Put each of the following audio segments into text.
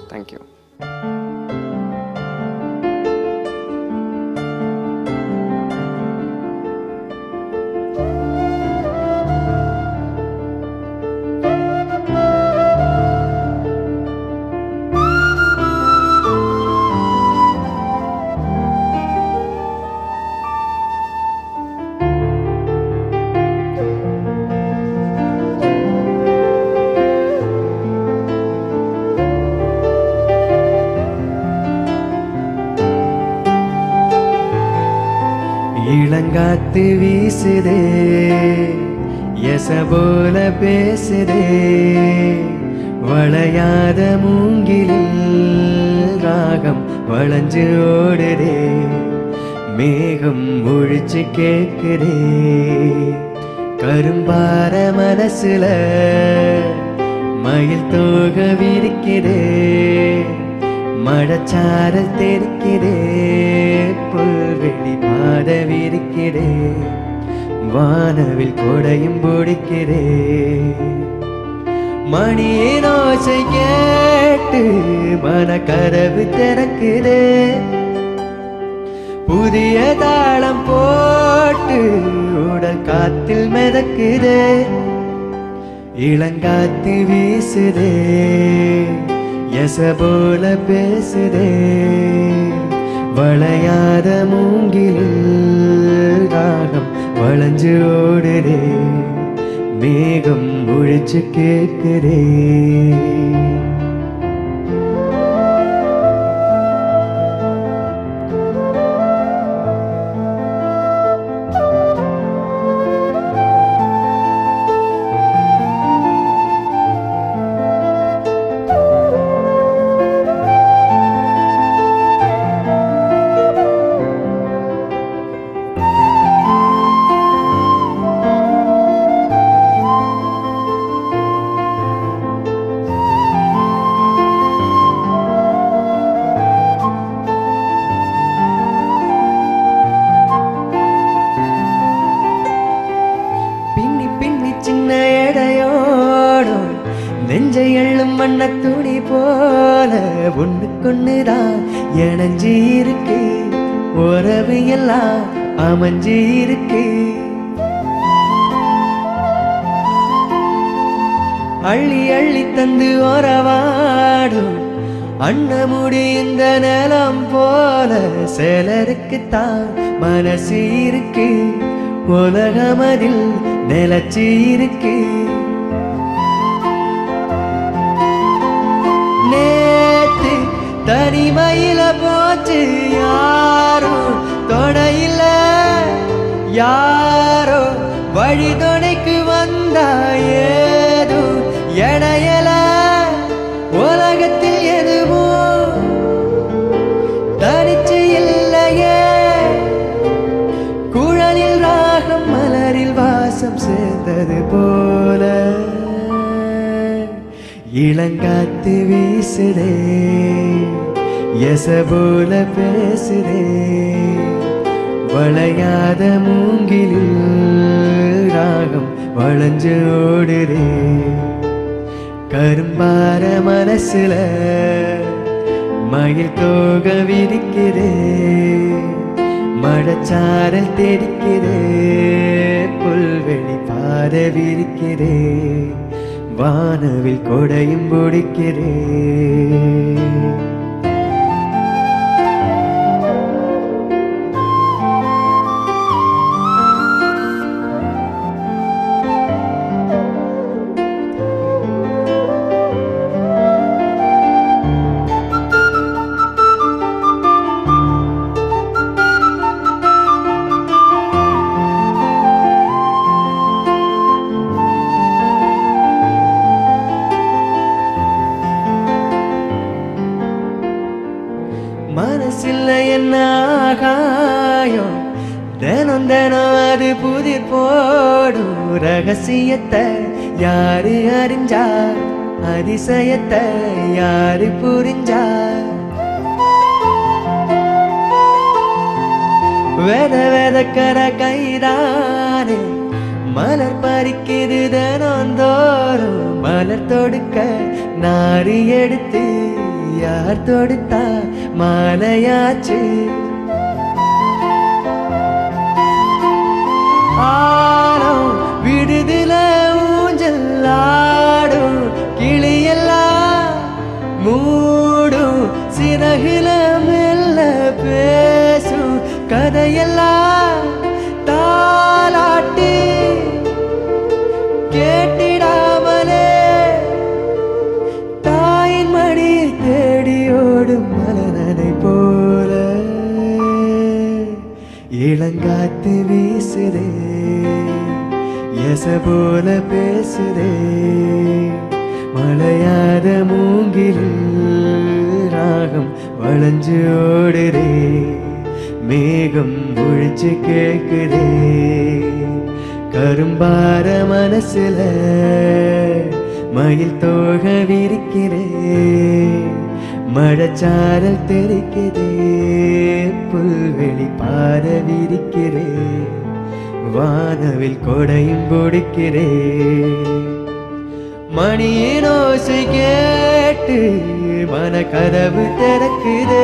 thank you இளங்காத்து வீசுதே எச போல பேசுதே வளையாத மூங்கிலில் ராகம் வளைஞ்சு ஓடுதே மேகம் ஒழிச்சு கேக்குதே கரும்பார மனசுல மயில் தோக விரிக்குதே மடச்சாரல் தெரிக்கிறே புல்வெளி பாத விரிக்கிறே வானவில் கொடையும் பிடிக்கிறே மணியின் ஓசை கேட்டு மனக்கதவு திறக்குதே புதிய தாளம் போட்டு உடல் காத்தில் மிதக்குதே இளங்காத்து வீசுதே எச போல பேசுதே வளையாத மூங்கிலில் ராகம் வளைஞ்சு ஓடுதே மேகம் முழிச்சு கேட்குதே பின்னி பின்னி சின்ன எடையோடும் நெஞ்சை எள்ளும் வண்ண துணி போல ஒண்ணுக்கொண்ணுதான் இணைஞ்சு இருக்கு உறவு எல்லாம் அமைஞ்சு இருக்கு அள்ளி அள்ளி தந்து உறவாடும் அன்னமுடி இந்த நிலம் போல சிலருக்குத்தான் மனசு இருக்கு உலகமதில் நிலச்சி இருக்கு நேத்து தனிமையில போச்சு யாரும் தொடையில யாரோ வழி துணைக்கு வந்தா ஏதோ எனையல உலகத்தில் எதுவும் தனிச்சு இல்லையே குழலில் ராகம் மலரில் வாசம் சேர்ந்தது போல இளங்காத்து வீசுதே எச போல பேசுதே வளையாத மூங்கிலில் ராகம் வளைஞ்சு ஓடுதே கரும்பார மனசுல மயில் தோக விரிக்கிறே மழச்சாரல் தெரிக்கிறே புல்வெளி பாத விரிக்கிறே வானவில் கொடையும் பிடிக்கிறே மனசில் என்ன ஆகாயம் தினம் தினம் அது புதிர் போடும் ரகசியத்தை யாரு அறிஞ்சா அதிசயத்தை யாரு புரிஞ்சா வெத வெதக்கர கைதானே மலர் பறிக்குது தினந்தோறும் மலர் தொடுக்க நாரி எடுத்து யார் தொடுத்தா மாலையாச்சு ஆடும் விடுதல ஊஞ்சல் ஆடும் கிளியெல்லாம் மூடும் சிறகுல மெல்ல பேசும் கதையெல்லாம் தாலாட்டி கேட்டிடாமலே தாயின் மடி தேடி ஓடும் மலரனை போல இளங்காத்து வீசுதே எச போல பேசுதே மலையாத மூங்கிலில் ராகம் வளைஞ்சு ஓடுதே மேகம் முழிச்சு கேக்குதே கரும்பார மனசுல மயில் தோக விரிக்கிறே மழச்சாரல் தெரிக்குதே புல்வெளி பார விரிக்கிறே வானவில் கொடையும் கொடுக்கிறே மணியின் ஓசை கேட்டு மன கதவு திறக்குதே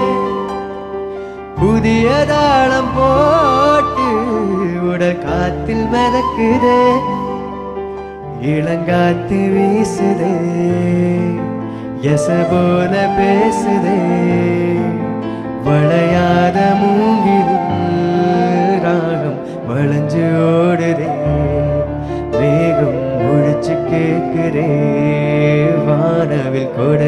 புதிய தாளம் போட்டு உடல் காத்தில் மிதக்குதே இளங்காத்து வீசுதே எச போல பேசுதே வளையாத மூங்கிலும் ராகம் வளைஞ்சு ஓடுதே வேகம் முழிச்சு கேட்குறே வானவில் கொடை